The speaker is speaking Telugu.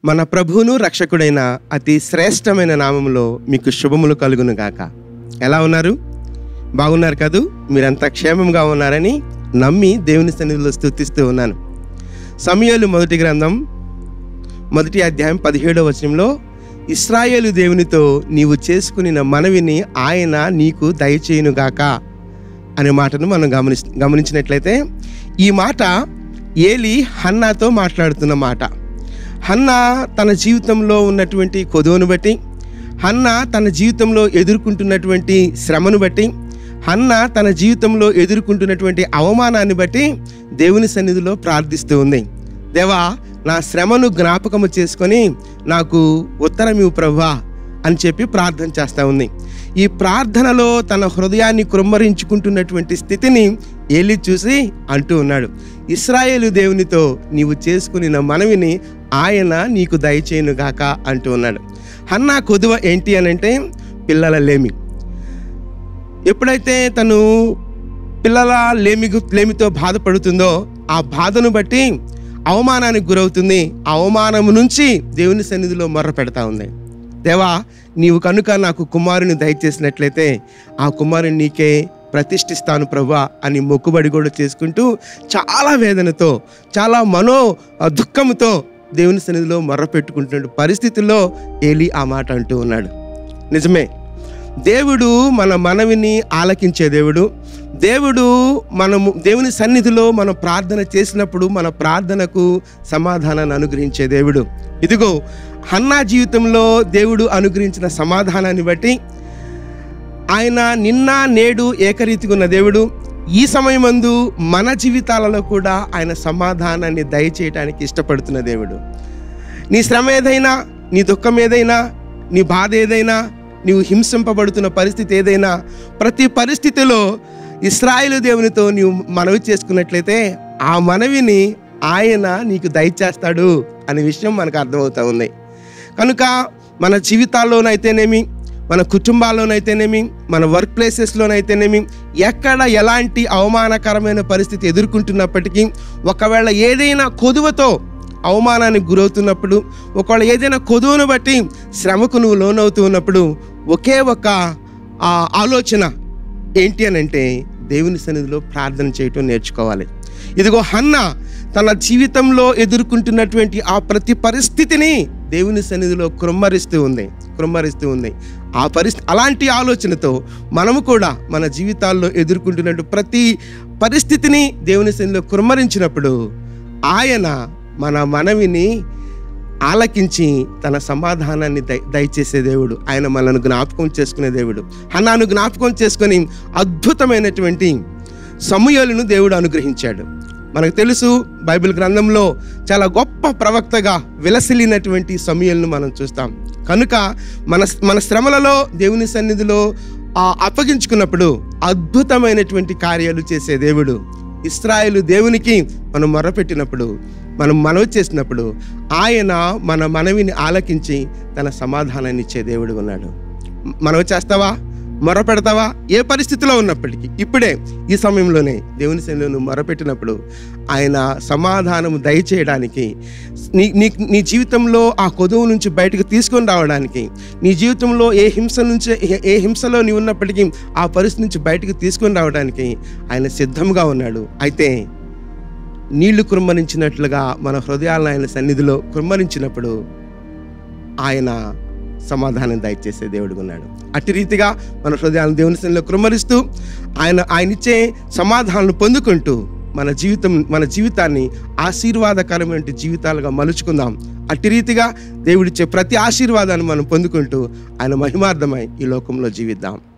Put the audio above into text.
మన ప్రభువును రక్షకుడైన అతి శ్రేష్టమైన నామంలో మీకు శుభములు కలుగును గాక ఎలా ఉన్నారు బాగున్నారు కదూ మీరంతా క్షేమంగా ఉన్నారని నమ్మి దేవుని సన్నిధిలో స్థుతిస్తూ ఉన్నాను సమయాలు మొదటి గ్రంథం మొదటి అధ్యాయం పదిహేడవ వచనంలో ఇస్రాయేలు దేవునితో నీవు చేసుకుని మనవిని ఆయన నీకు దయచేయునుగాక అనే మాటను మనం గమని గమనించినట్లయితే ఈ మాట ఏలి హన్నాతో మాట్లాడుతున్న మాట హన్నా తన జీవితంలో ఉన్నటువంటి కొదువును బట్టి హన్న తన జీవితంలో ఎదుర్కొంటున్నటువంటి శ్రమను బట్టి హన్న తన జీవితంలో ఎదుర్కొంటున్నటువంటి అవమానాన్ని బట్టి దేవుని సన్నిధిలో ప్రార్థిస్తూ ఉంది దేవా నా శ్రమను జ్ఞాపకము చేసుకొని నాకు ఉత్తరం ఇవ్వు ప్రభా అని చెప్పి ప్రార్థన చేస్తూ ఉంది ఈ ప్రార్థనలో తన హృదయాన్ని కృమ్మరించుకుంటున్నటువంటి స్థితిని ఏలి చూసి అంటూ ఉన్నాడు ఇస్రాయేలు దేవునితో నీవు చేసుకుని నా మనవిని ఆయన నీకు దయచేయునుగాక అంటూ ఉన్నాడు హన్నా కొదువ ఏంటి అని అంటే పిల్లల లేమి ఎప్పుడైతే తను పిల్లల లేమి లేమితో బాధపడుతుందో ఆ బాధను బట్టి అవమానానికి గురవుతుంది ఆ అవమానం నుంచి దేవుని సన్నిధిలో మొర్ర పెడతా ఉంది దేవా నీవు కనుక నాకు కుమారుని దయచేసినట్లయితే ఆ కుమారుని నీకే ప్రతిష్ఠిస్తాను ప్రభా అని మొక్కుబడి కూడా చేసుకుంటూ చాలా వేదనతో చాలా మనో ఆ దుఃఖంతో దేవుని సన్నిధిలో మొర్ర పెట్టుకుంటున్న పరిస్థితుల్లో ఏలి ఆ మాట అంటూ ఉన్నాడు నిజమే దేవుడు మన మనవిని ఆలకించే దేవుడు దేవుడు మనము దేవుని సన్నిధిలో మనం ప్రార్థన చేసినప్పుడు మన ప్రార్థనకు సమాధానాన్ని అనుగ్రహించే దేవుడు ఇదిగో హన్నా జీవితంలో దేవుడు అనుగ్రహించిన సమాధానాన్ని బట్టి ఆయన నిన్న నేడు ఏకరీతిగా ఉన్న దేవుడు ఈ సమయమందు మన జీవితాలలో కూడా ఆయన సమాధానాన్ని దయచేయటానికి ఇష్టపడుతున్న దేవుడు నీ శ్రమ ఏదైనా నీ దుఃఖం ఏదైనా నీ బాధ ఏదైనా నీవు హింసింపబడుతున్న పరిస్థితి ఏదైనా ప్రతి పరిస్థితిలో ఇస్రాయేలు దేవునితో నీవు మనవి చేసుకున్నట్లయితే ఆ మనవిని ఆయన నీకు దయచేస్తాడు అనే విషయం మనకు అర్థమవుతా ఉంది కనుక మన జీవితాల్లోనైతేనేమి మన కుటుంబాల్లోనైతేనేమి మన వర్క్ ప్లేసెస్లోనైతేనేమి ఎక్కడ ఎలాంటి అవమానకరమైన పరిస్థితి ఎదుర్కొంటున్నప్పటికీ ఒకవేళ ఏదైనా కొదువతో అవమానానికి గురవుతున్నప్పుడు ఒకవేళ ఏదైనా కొదువును బట్టి శ్రమకు నువ్వు లోనవుతూ ఉన్నప్పుడు ఒకే ఒక ఆ, ఆలోచన ఏంటి అని అంటే దేవుని సన్నిధిలో ప్రార్థన చేయటం నేర్చుకోవాలి ఇదిగో హన్న తన జీవితంలో ఎదుర్కొంటున్నటువంటి ఆ ప్రతి పరిస్థితిని దేవుని సన్నిధిలో కృమ్మరిస్తూ ఉంది కృమ్మరిస్తూ ఉంది ఆ పరిస్థితి అలాంటి ఆలోచనతో మనము కూడా మన జీవితాల్లో ఎదుర్కొంటున్నట్టు ప్రతి పరిస్థితిని దేవుని సన్నిధిలో కృమ్మరించినప్పుడు ఆయన మన మనవిని ఆలకించి తన సమాధానాన్ని దయ దయచేసే దేవుడు ఆయన మనల్ని జ్ఞాపకం చేసుకునే దేవుడు హన్నాను జ్ఞాపకం చేసుకొని అద్భుతమైనటువంటి సమూహలను దేవుడు అనుగ్రహించాడు మనకు తెలుసు బైబిల్ గ్రంథంలో చాలా గొప్ప ప్రవక్తగా విలసిల్లినటువంటి సమూహలను మనం చూస్తాం కనుక మన మన శ్రమలలో దేవుని సన్నిధిలో ఆ, అప్పగించుకున్నప్పుడు అద్భుతమైనటువంటి కార్యాలు చేసే దేవుడు ఇస్రాయేలు దేవునికి మనం మొరపెట్టినప్పుడు మనం మనవి చేసినప్పుడు ఆయన మన మనవిని ఆలకించి తన సమాధానాన్ని ఇచ్చే దేవుడు ఉన్నాడు మనవి చేస్తావా మొరపెడతావా ఏ పరిస్థితిలో ఉన్నప్పటికీ ఇప్పుడే ఈ సమయంలోనే దేవుని సన్నిధిలో నువ్వు మొరపెట్టినప్పుడు ఆయన సమాధానం దయచేయడానికి నీ నీ నీ జీవితంలో ఆ కొదువు నుంచి బయటకు తీసుకొని రావడానికి నీ జీవితంలో ఏ హింస నుంచి ఏ- ఏ హింసలో నీ ఉన్నప్పటికీ ఆ పరిస్థితి నుంచి బయటకు తీసుకొని రావడానికి ఆయన సిద్ధంగా ఉన్నాడు అయితే నీళ్లు కుమ్మరించినట్లుగా మన హృదయాలను ఆయన సన్నిధిలో కుమ్మరించినప్పుడు ఆయన సమాధానం దయచేసే దేవుడు ఉన్నాడు అట్టి రీతిగా మన హృదయాలను దేవుని సన్నిధిలో కుమ్మరిస్తూ ఆయన ఆయన ఇచ్చే సమాధానాలను పొందుకుంటూ మన జీవితం మన జీవితాన్ని ఆశీర్వాదకరమైన జీవితాలుగా మలుచుకుందాం అట్టి రీతిగా దేవుడిచ్చే ప్రతి ఆశీర్వాదాన్ని మనం పొందుకుంటూ ఆయన మహిమార్థమై ఈ లోకంలో జీవిద్దాం